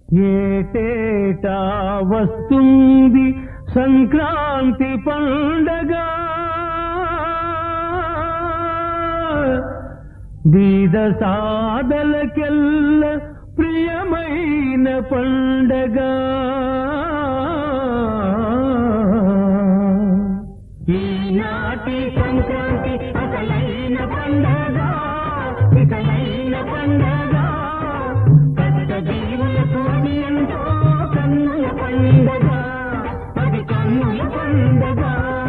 ఏటేటా వస్తుంది సంక్రాంతి పండగ బీద సాదలకెల్ల ప్రియమైన పండగ ఈనాటి సంక్రాంతి అసలైన పండగ ఇసలైన పండగ కష్ట జీవులకు అది ఎంతో కన్నుల పండగ అది కన్నుల పండగ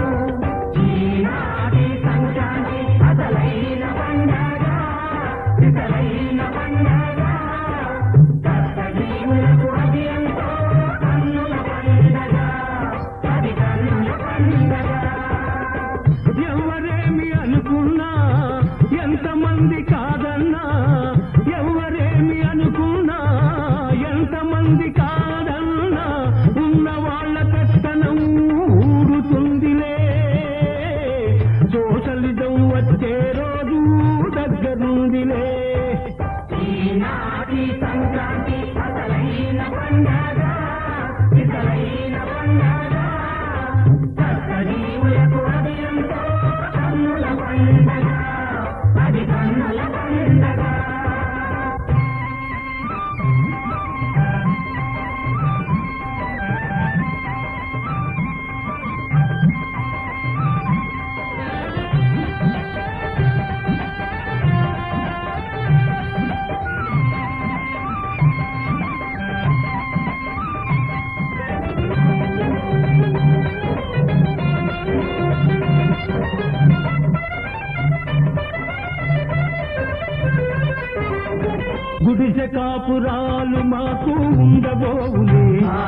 ఈనాటి సంక్రాంతి అసలైన పండగ ఇసలైన పండగ కష్ట జీవులకు అది ఎంతో కన్నుల పండగ అది కన్నుల పండగ ఎవరేమి అనుకున్నా ఎంతమంది కాదన్నా ఎవరేమి అనుకున్నా ఎంతమంది కాదన్నా ఉన్న వాళ్ళ కష్టనం ఊరుతుందిలే సోషలిజం వచ్చే రోజు దగ్గరుందిలే ఈనాటి సంక్రాంతి అసలైన పండగ ఇసలైన పండగ జీవులకు అది ఎంతో కన్నుల పండగ అది కన్నుల పండగ గుడిసె కాపురాలు మాకు ఉండబోవులే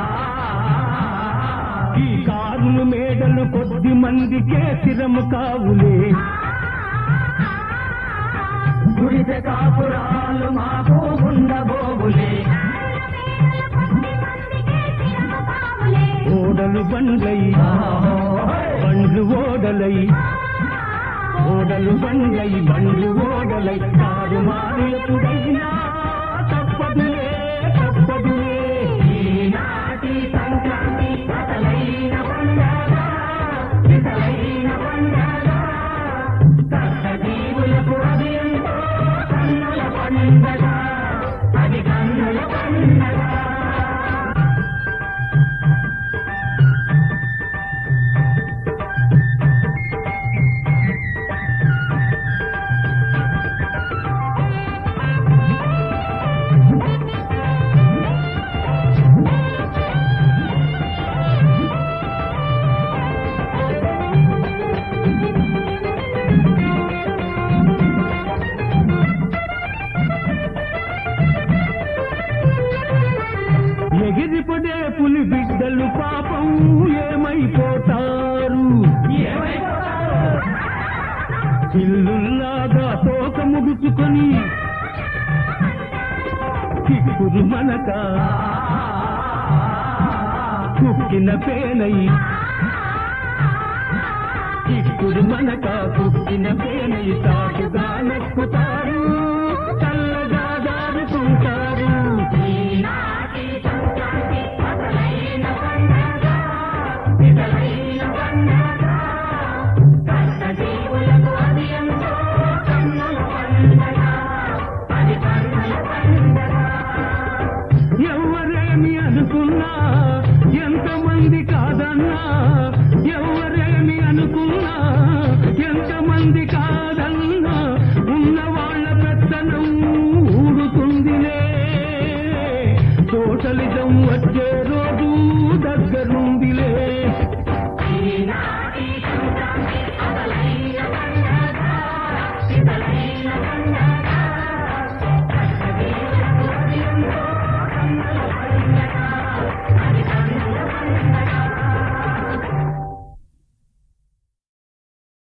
ఈ కారులు మేడలు కొద్ది మందికే స్థిరము కావులే గుడిసె కాపురాలు మాకు ఉండబోవులే ఓడలు బండ్లై బండ్లు ఓడలై ఓడలు బండ్లై బండ్లు ఓడలై కారు మారు ఎప్పుడైనా తప్పదులే తప్పదులే ఈనాటి సంక్రాంతి అసలైన పండగ ఇసలైన పండగ కష్ట జీవులకు అది ఎంతో కన్నుల పండగ అది కన్నుల పండగ ఎగిరిపడే పులి బిడ్డలు పాపం ఏమైపోతారు చిల్లుల్లాగా తోక ముడుచుకొని కిక్కురు మనక కుక్కిన పేనై కిక్కురు మనక కుక్కిన పేనై సాటుగా నొక్కుతారు